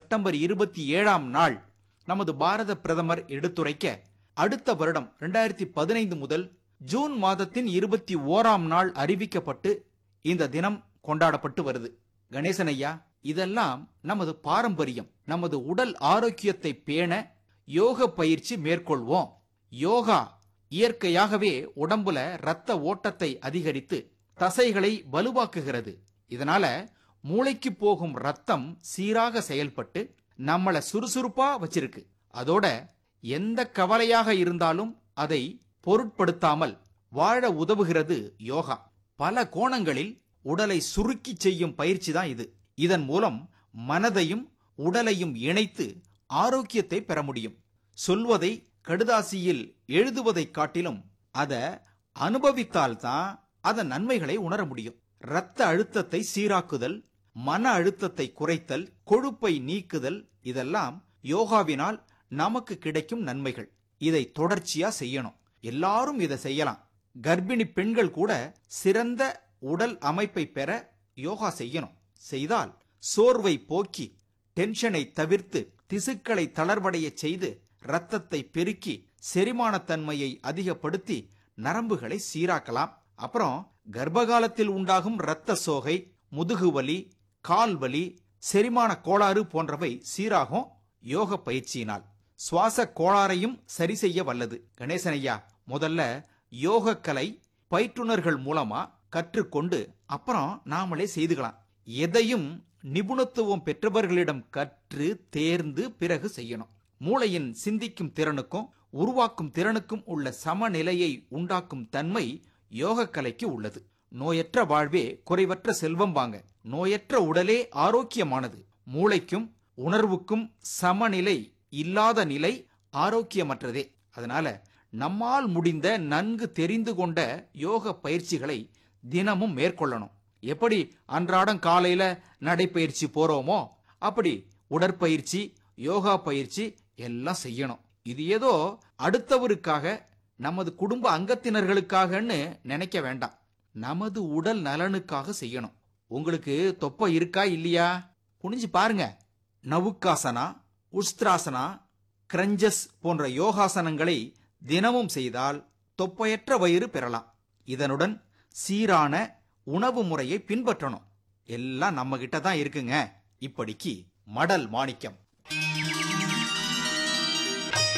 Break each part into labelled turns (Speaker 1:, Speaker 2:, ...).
Speaker 1: September இருபத்தி ஏழாம் நாள் நமது பாரத பிரதமர் எடுத்துரைக்க அடுத்த வருடம் 2015 பதினைந்து முதல் ஜூன் மாதத்தின் இருபத்தி ஓராம் நாள் அறிவிக்கப்பட்டு இந்த தினம் கொண்டாடப்பட்டு வருது கணேசன் ஐயா இதெல்லாம் நமது பாரம்பரியம் நமது உடல் ஆரோக்கியத்தை பேண யோக பயிற்சி மேற்கொள்வோம் யோகா இயற்கையாகவே உடம்புல ரத்த ஓட்டத்தை அதிகரித்து தசைகளை வலுவாக்குகிறது இதனால மூளைக்கு போகும் ரத்தம் சீராக செயல்பட்டு நம்மள சுறுசுறுப்பா வச்சிருக்கு அதோட எந்த கவலையாக இருந்தாலும் அதை பொருட்படுத்தாமல் வாழ உதவுகிறது யோகா பல கோணங்களில் உடலை சுருக்கி செய்யும் பயிற்சி தான் இது இதன் மூலம் மனதையும் உடலையும் இணைத்து ஆரோக்கியத்தை பெற முடியும் சொல்வதை கடுதாசியில் எழுதுவதைக் காட்டிலும் அத அனுபவித்தால்தான் அதன் நன்மைகளை உணர முடியும் இரத்த அழுத்தத்தை சீராக்குதல் மன அழுத்தத்தை குறைத்தல் கொழுப்பை நீக்குதல் இதெல்லாம் யோகாவினால் நமக்கு கிடைக்கும் நன்மைகள் இதை தொடர்ச்சியா செய்யணும் எல்லாரும் இதை செய்யலாம் கர்ப்பிணி பெண்கள் கூட சிறந்த உடல் அமைப்பை பெற யோகா செய்யணும் செய்தால் சோர்வை போக்கி டென்ஷனை தவிர்த்து திசுக்களை தளர்வடைய செய்து இரத்தத்தை பெருக்கி செரிமானத்தன்மையை அதிகப்படுத்தி நரம்புகளை சீராக்கலாம் அப்புறம் கர்ப்பகாலத்தில் உண்டாகும் இரத்த சோகை முதுகுவலி கால் வலி செரிமான கோளாறு போன்றவை சீராகும் யோக பயிற்சியினால் சுவாச கோளாறையும் சரி செய்ய வல்லது கணேசனையா முதல்ல யோக கலை பயிற்றுனர்கள் மூலமா கற்றுக்கொண்டு அப்புறம் நாமளே செய்துக்கலாம் எதையும் நிபுணத்துவம் பெற்றவர்களிடம் கற்று தேர்ந்து பிறகு செய்யணும் மூளையின் சிந்திக்கும் திறனுக்கும் உருவாக்கும் திறனுக்கும் உள்ள சமநிலையை உண்டாக்கும் தன்மை யோக கலைக்கு உள்ளது நோயற்ற வாழ்வே குறைவற்ற செல்வம் வாங்க நோயற்ற உடலே ஆரோக்கியமானது மூளைக்கும் உணர்வுக்கும் சமநிலை இல்லாத நிலை ஆரோக்கியமற்றதே அதனால நம்மால் முடிந்த நன்கு தெரிந்து கொண்ட யோக பயிற்சிகளை தினமும் மேற்கொள்ளணும் எப்படி அன்றாடம் காலையில நடைப்பயிற்சி போறோமோ அப்படி உடற்பயிற்சி யோகா பயிற்சி எல்லாம் செய்யணும் இது ஏதோ அடுத்தவருக்காக நமது குடும்ப அங்கத்தினர்களுக்காகன்னு நினைக்க வேண்டாம் நமது உடல் நலனுக்காக செய்யணும் உங்களுக்கு தொப்பை இருக்கா இல்லையா குனிஞ்சு பாருங்க நவுக்காசனா உஸ்திராசனா கிரஞ்சஸ் போன்ற யோகாசனங்களை தினமும் செய்தால் தொப்பையற்ற வயிறு பெறலாம் இதனுடன் சீரான உணவு முறையை பின்பற்றணும் எல்லாம் நம்ம கிட்ட தான் இருக்குங்க இப்படிக்கு மடல் மாணிக்கம்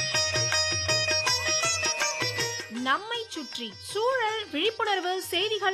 Speaker 2: நம்மை சுற்றி சூழல் விழிப்புணர்வு செய்திகள்